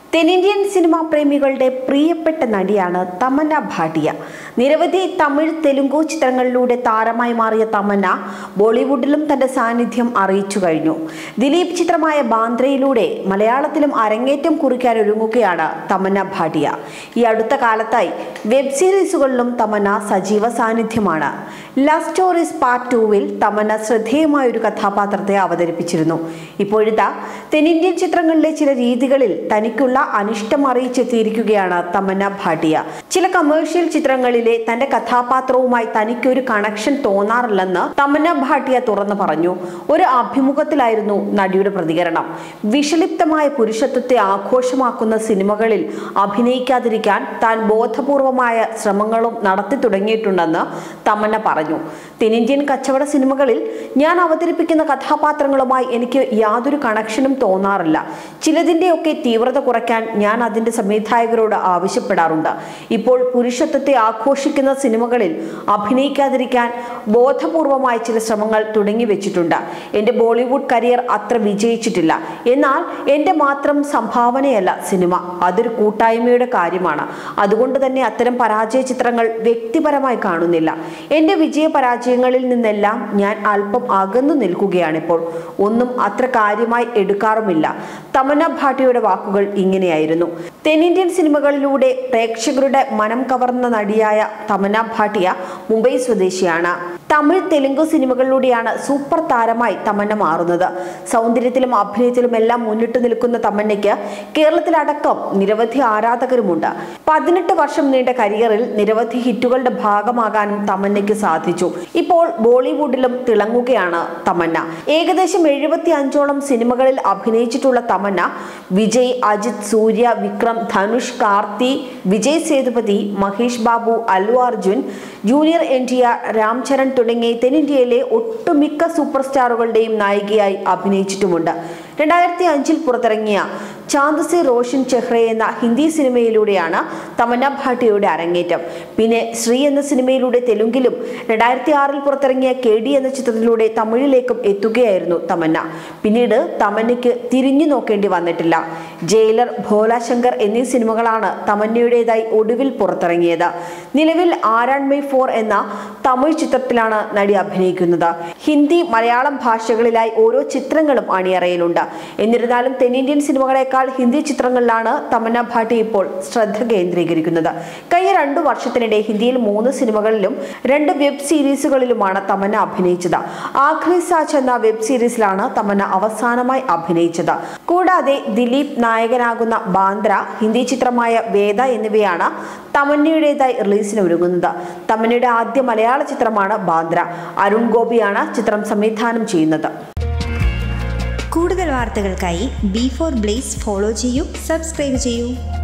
തെന്നിന്ത്യൻ സിനിമാ പ്രേമികളുടെ പ്രിയപ്പെട്ട നടിയാണ് തമന്ന ഭാട്ടിയ നിരവധി തമിഴ് തെലുങ്കു ചിത്രങ്ങളിലൂടെ താരമായി മാറിയ തമന്ന ബോളിവുഡിലും തന്റെ സാന്നിധ്യം അറിയിച്ചു കഴിഞ്ഞു ദിലീപ് ചിത്രമായ ബാന്ദ്രയിലൂടെ മലയാളത്തിലും അരങ്ങേറ്റം കുറിക്കാൻ ഒരുങ്ങുകയാണ് തമന്ന ഭാട്ടിയ ഈ അടുത്ത കാലത്തായി വെബ് സീരീസുകളിലും തമന്ന സജീവ സാന്നിധ്യമാണ് ലവ് സ്റ്റോറീസ് പാർട്ട് ടൂവിൽ തമന്ന ശ്രദ്ധേയമായ ഒരു കഥാപാത്രത്തെ അവതരിപ്പിച്ചിരുന്നു ഇപ്പോഴിതാ തെന്നിന്ത്യൻ ചിത്രങ്ങളിലെ ചില രീതികളിൽ തനിക്കുള്ള അനിഷ്ടം അറിയിച്ചെത്തിയിരിക്കുകയാണ് തമന്ന ഭാട്ടിയ ചില കമേഴ്ഷ്യൽ ചിത്രങ്ങളിലെ തന്റെ കഥാപാത്രവുമായി തനിക്കൊരു കണക്ഷൻ തോന്നാറില്ലെന്ന് തമന്ന ഭാട്ടിയ തുറന്നു പറഞ്ഞു ഒരു അഭിമുഖത്തിലായിരുന്നു നടിയുടെ പ്രതികരണം വിഷലിപ്തമായ പുരുഷത്വത്തെ ആഘോഷമാക്കുന്ന സിനിമകളിൽ അഭിനയിക്കാതിരിക്കാൻ താൻ ബോധപൂർവമായ ശ്രമങ്ങളും നടത്തി തുടങ്ങിയിട്ടുണ്ടെന്ന് തമന്ന പറഞ്ഞു തെന്നിന്ത്യൻ കച്ചവട സിനിമകളിൽ ഞാൻ അവതരിപ്പിക്കുന്ന കഥാപാത്രങ്ങളുമായി എനിക്ക് യാതൊരു കണക്ഷനും തോന്നാറില്ല ചിലതിൻ്റെയൊക്കെ തീവ്രത കുറയ്ക്കാൻ ഞാൻ അതിൻ്റെ സംവിധായകരോട് ആവശ്യപ്പെടാറുണ്ട് ഇപ്പോൾ പുരുഷത്വത്തെ ആഘോഷിക്കുന്ന സിനിമകളിൽ അഭിനയിക്കാതിരിക്കാൻ ബോധപൂർവമായ ചില ശ്രമങ്ങൾ തുടങ്ങി വെച്ചിട്ടുണ്ട് എൻ്റെ ബോളിവുഡ് കരിയർ അത്ര വിജയിച്ചിട്ടില്ല എന്നാൽ എൻ്റെ മാത്രം സംഭാവനയല്ല സിനിമ അതൊരു കൂട്ടായ്മയുടെ കാര്യമാണ് അതുകൊണ്ട് തന്നെ അത്തരം പരാജയ ചിത്രങ്ങൾ വ്യക്തിപരമായി കാണുന്നില്ല എൻ്റെ വിജയ പരാജയങ്ങളിൽ നിന്നെല്ലാം ഞാൻ അല്പം അകന്നു നിൽക്കുകയാണിപ്പോൾ ഒന്നും അത്ര കാര്യമായി എടുക്കാറുമില്ല തമന്ന ഭാട്ടിയുടെ വാക്കുകൾ ഇങ്ങനെയായിരുന്നു തെന്നിന്ത്യൻ സിനിമകളിലൂടെ പ്രേക്ഷകരുടെ മനം കവർന്ന നടിയായ തമന്ന ഭാട്ടിയ മുംബൈ സ്വദേശിയാണ് തമിഴ് തെലുങ്ക് സിനിമകളിലൂടെയാണ് സൂപ്പർ താരമായി തമന്ന മാറുന്നത് സൗന്ദര്യത്തിലും അഭിനയത്തിലും എല്ലാം മുന്നിട്ട് നിൽക്കുന്ന തമന്നയ്ക്ക് കേരളത്തിലടക്കം നിരവധി ആരാധകരുമുണ്ട് പതിനെട്ട് വർഷം നീണ്ട കരിയറിൽ നിരവധി ഹിറ്റുകളുടെ ഭാഗമാകാനും തമന്നയ്ക്ക് സാധിച്ചു ഇപ്പോൾ ബോളിവുഡിലും തിളങ്ങുകയാണ് തമന്ന ഏകദേശം എഴുപത്തി അഞ്ചോളം സിനിമകളിൽ അഭിനയിച്ചിട്ടുള്ള തമന്ന വിജയ് അജിത് സൂര്യ വിക്രം ധനുഷ് കാർത്തി വിജയ് സേതുപതി മഹേഷ് ബാബു അല്ലു അർജുൻ ജൂനിയർ എൻ ടി ആർ രാംചരൺ തുടങ്ങി തെന്നിന്ത്യയിലെ ഒട്ടുമിക്ക സൂപ്പർ സ്റ്റാറുകളുടെയും നായികയായി അഭിനയിച്ചിട്ടുമുണ്ട് രണ്ടായിരത്തി അഞ്ചിൽ പുറത്തിറങ്ങിയ ചാന്ദ് സെ റോഷൻ ചെഹ്റെ എന്ന ഹിന്ദി സിനിമയിലൂടെയാണ് തമന്ന ഭാട്ടിയയുടെ അരങ്ങേറ്റം പിന്നെ ശ്രീ എന്ന സിനിമയിലൂടെ തെലുങ്കിലും രണ്ടായിരത്തി ആറിൽ പുറത്തിറങ്ങിയ കെ ഡി എന്ന ചിത്രത്തിലൂടെ തമിഴിലേക്കും എത്തുകയായിരുന്നു തമന്ന പിന്നീട് തമന്നയ്ക്ക് തിരിഞ്ഞു നോക്കേണ്ടി വന്നിട്ടില്ല ജയിലർ ഭോലാശങ്കർ എന്നീ സിനിമകളാണ് തമന്നയുടേതായി ഒടുവിൽ പുറത്തിറങ്ങിയത് നിലവിൽ ആരാൺമൈ ഫോർ എന്ന തമിഴ് ചിത്രത്തിലാണ് നടി അഭിനയിക്കുന്നത് ഹിന്ദി മലയാളം ഭാഷകളിലായി ഓരോ ചിത്രങ്ങളും അണിയറയിലുണ്ട് എന്നിരുന്നാലും തെന്നിന്ത്യൻ സിനിമകളെക്കാൾ ഹിന്ദി ചിത്രങ്ങളിലാണ് തമന്ന ഭാട്ടി ഇപ്പോൾ ശ്രദ്ധ കേന്ദ്രീകരിക്കുന്നത് കഴിഞ്ഞ രണ്ടു വർഷത്തിനിടെ ഹിന്ദിയിൽ മൂന്ന് സിനിമകളിലും രണ്ട് വെബ് സീരീസുകളിലുമാണ് തമന്ന അഭിനയിച്ചത് ആഖ്രി സാച്ച് എന്ന വെബ് സീരീസിലാണ് തമന്ന അവസാനമായി അഭിനയിച്ചത് കൂടാതെ ദിലീപ് നായകനാകുന്ന ബാന്ദ്ര ഹിന്ദി ചിത്രമായ വേദ എന്നിവയാണ് തമന്നയുടേതായി റിലീസിന് ഒരുങ്ങുന്നത് തമന്നയുടെ ആദ്യ മലയാള ചിത്രമാണ് ബാന്ദ്ര അരുൺ ഗോപിയാണ് ചിത്രം സംവിധാനം ചെയ്യുന്നത് കൂടുതൽ വാർത്തകൾക്കായി ബി ഫോർ ബ്ലേസ് ഫോളോ ചെയ്യൂ സബ്സ്ക്രൈബ് ചെയ്യൂ